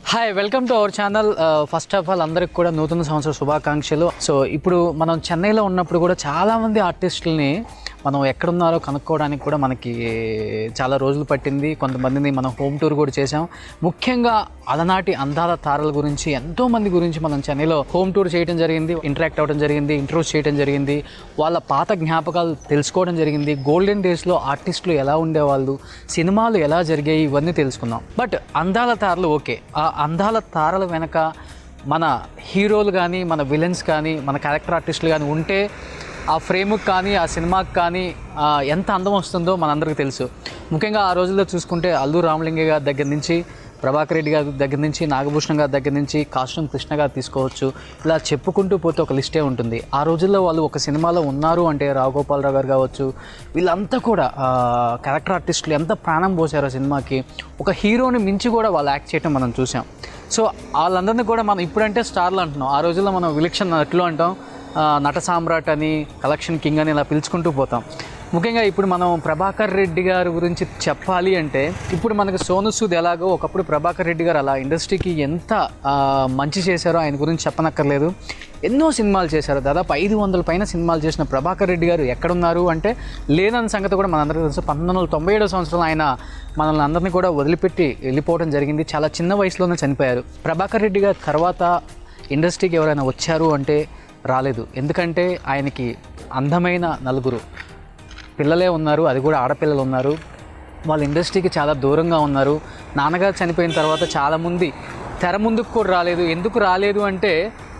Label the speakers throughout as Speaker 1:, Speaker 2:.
Speaker 1: hi welcome to our channel first of all అందరికి కూడా నూతన సంవత్సర శుభాకాంక్షలు సో ఇప్పుడు మనం చెన్నైలో ఉన్నప్పుడు కూడా చాలామంది ఆర్టిస్టులని మనం ఎక్కడున్నారో కనుక్కోవడానికి కూడా మనకి చాలా రోజులు పట్టింది కొంతమందిని మనం హోమ్ టూర్ కూడా చేసాం ముఖ్యంగా అలనాటి అందాల తారల గురించి ఎంతో మంది గురించి మనం చెన్నైలో హోమ్ టూర్ చేయడం జరిగింది ఇంటరాక్ట్ అవ్వడం జరిగింది ఇంట్రోస్ చేయడం జరిగింది వాళ్ళ పాత జ్ఞాపకాలు తెలుసుకోవడం జరిగింది గోల్డెన్ డేస్లో ఆర్టిస్టులు ఎలా ఉండేవాళ్ళు సినిమాలు ఎలా జరిగాయి ఇవన్నీ తెలుసుకుందాం బట్ అందాల తారలు ఓకే ఆ అందాల తారల వెనక మన హీరోలు కానీ మన విలన్స్ కానీ మన క్యారెక్టర్ ఆర్టిస్టులు కానీ ఉంటే ఆ ఫ్రేమ్కి కానీ ఆ సినిమాకి కానీ ఆ, ఎంత అందం వస్తుందో మనందరికీ తెలుసు ముఖ్యంగా ఆ రోజుల్లో చూసుకుంటే అల్లు రామలింగ గారి దగ్గర నుంచి ప్రభాకర్ రెడ్డి గారి దగ్గర నుంచి నాగభూషణ్ గారి దగ్గర నుంచి కాస్ట్యూమ్ కృష్ణ గారు తీసుకోవచ్చు ఇలా చెప్పుకుంటూ పోతే ఒక లిస్టే ఉంటుంది ఆ రోజుల్లో వాళ్ళు ఒక సినిమాలో ఉన్నారు అంటే రావుగోపాలరావు గారు కావచ్చు వీళ్ళంతా కూడా ఆ, క్యారెక్టర్ ఆర్టిస్టులు ఎంత ప్రాణం పోసారో సినిమాకి ఒక హీరోని మించి కూడా వాళ్ళు యాక్ట్ చేయడం మనం చూసాం సో వాళ్ళందరినీ కూడా మనం ఇప్పుడంటే స్టార్లు అంటున్నాం ఆ రోజుల్లో మనం విలక్షణ నటులు అంటాం ఆ, నట సామ్రాట్ అని కలెక్షన్ కింగ్ అని ఇలా పిలుచుకుంటూ పోతాం ముఖ్యంగా ఇప్పుడు మనం ప్రభాకర్ రెడ్డి గారి గురించి చెప్పాలి అంటే ఇప్పుడు మనకు సోను సూద్ ఎలాగో ఒకప్పుడు ప్రభాకర్ రెడ్డి గారు అలా ఇండస్ట్రీకి ఎంత ఆ, మంచి చేశారో ఆయన గురించి చెప్పనక్కర్లేదు ఎన్నో సినిమాలు చేశారు దాదాపు ఐదు వందల పైన సినిమాలు చేసిన ప్రభాకర్ రెడ్డి గారు ఎక్కడున్నారు అంటే లేనన్న సంగతి కూడా మనందరికీ తెలుసు పంతొమ్మిది వందల తొంభై ఏడో సంవత్సరంలో ఆయన మనల్ని అందరినీ కూడా వదిలిపెట్టి వెళ్ళిపోవడం జరిగింది చాలా చిన్న వయసులోనే చనిపోయారు ప్రభాకర్ రెడ్డి గారి తర్వాత ఇండస్ట్రీకి ఎవరైనా వచ్చారు అంటే రాలేదు ఎందుకంటే ఆయనకి అందమైన నలుగురు పిల్లలే ఉన్నారు అది కూడా ఆడపిల్లలు ఉన్నారు వాళ్ళ ఇండస్ట్రీకి చాలా దూరంగా ఉన్నారు నాన్నగారు చనిపోయిన తర్వాత చాలామంది తెర ముందుకు కూడా రాలేదు ఎందుకు రాలేదు అంటే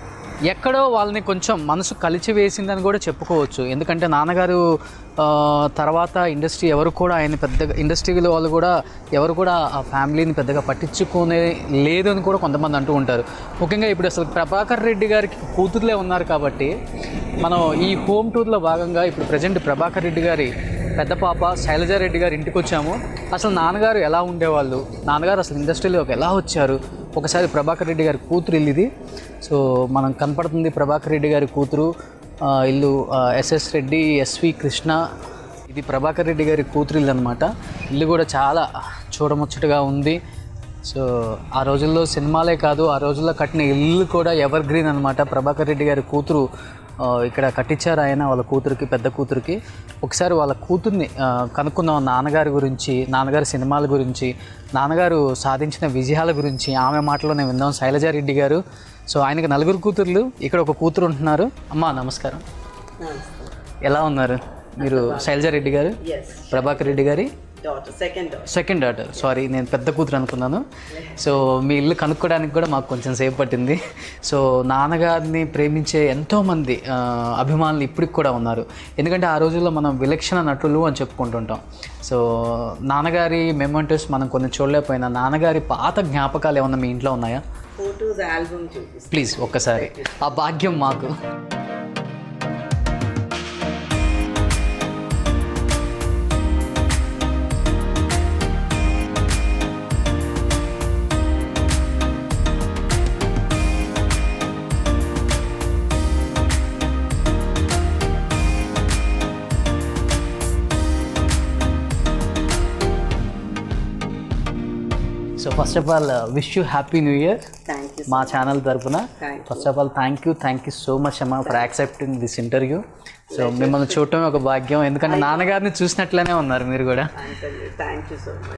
Speaker 1: ఎక్కడో వాళ్ళని కొంచెం మనసు కలిచి వేసిందని కూడా చెప్పుకోవచ్చు ఎందుకంటే నాన్నగారు ఆ, తర్వాత ఇండస్ట్రీ ఎవరు కూడా ఆయన పెద్దగా ఇండస్ట్రీలో వాళ్ళు కూడా ఎవరు కూడా ఆ ఫ్యామిలీని పెద్దగా పట్టించుకునే లేదు అని కూడా కొంతమంది అంటూ ఉంటారు ముఖ్యంగా ఇప్పుడు అసలు ప్రభాకర్ రెడ్డి గారికి కూతురులే ఉన్నారు కాబట్టి మనం ఈ హోమ్ టూర్లో భాగంగా ఇప్పుడు ప్రజెంట్ ప్రభాకర్ రెడ్డి గారి పెద్ద పాప శైలజారెడ్డి గారి ఇంటికి వచ్చాము అసలు నాన్నగారు ఎలా ఉండేవాళ్ళు నాన్నగారు అసలు ఇండస్ట్రీలోకి ఎలా వచ్చారు ఒకసారి ప్రభాకర్ రెడ్డి గారి కూతురు ఇల్లు ఇది సో మనం కనపడుతుంది ప్రభాకర్ రెడ్డి గారి కూతురు ఆ, ఇల్లు ఎస్ఎస్ రెడ్డి ఎస్వి కృష్ణ ఇది ప్రభాకర్ రెడ్డి గారి కూతురు ఇల్లు అనమాట ఇల్లు కూడా చాలా చూడముచ్చటగా ఉంది సో ఆ రోజుల్లో సినిమాలే కాదు ఆ రోజుల్లో కట్టిన ఇల్లు కూడా ఎవర్ గ్రీన్ అనమాట ప్రభాకర్ రెడ్డి గారి కూతురు ఆ, ఇక్కడ కట్టించారు ఆయన వాళ్ళ కూతురికి పెద్ద కూతురికి ఒకసారి వాళ్ళ కూతుర్ని ఆ, కనుక్కుందాం నాన్నగారి గురించి నాన్నగారి సినిమాల గురించి నాన్నగారు సాధించిన విజయాల గురించి ఆమె మాటలోనే విందాం శైలజారెడ్డి గారు సో ఆయనకి నలుగురు కూతుర్లు ఇక్కడ ఒక కూతురు ఉంటున్నారు అమ్మా నమస్కారం ఎలా ఉన్నారు మీరు శైలజారెడ్డి గారు
Speaker 2: ఎస్
Speaker 1: ప్రభాకర్ రెడ్డి గారి
Speaker 2: daughter second daughter
Speaker 1: second daughter sorry నేను పెద్ద కూతురు అనుకున్నాను సో మీ ఇల్లు కనుక్కోవడానికి కూడా మాకు కొంచెం సేపు పట్టింది సో నాన్నగారిని ప్రేమించే ఎంతోమంది ఆ, అభిమానులు ఇప్పటికి కూడా ఉన్నారు ఎందుకంటే ఆ రోజుల్లో మనం విలక్షణ నటులు అని చెప్పుకుంటుంటాం సో నాన్నగారి మెమెంటోస్ మనం కొన్ని చూడలేకపోయినా నాన్నగారి పాత జ్ఞాపకాలు ఏమన్నా మీ ఇంట్లో ఉన్నాయా
Speaker 2: ఫోటోస్ ఆల్బమ్ చూపిస్తాను
Speaker 1: ప్లీజ్ ఒక్కసారి ఆ భాగ్యం మాకు so first of all wish you happy new year
Speaker 2: thank you
Speaker 1: మా ఛానల్ తరపున
Speaker 2: Thank
Speaker 1: first of all thank you thank you so much అమ్మా for accepting this interview so మిమ్మల్ని చూడటం ఒక భాగ్యం ఎందుకంటే నాన్నగారిని చూసినట్లనే ఉన్నారు మీరు కూడా
Speaker 2: థ్యాంక్ యూ సో మచ్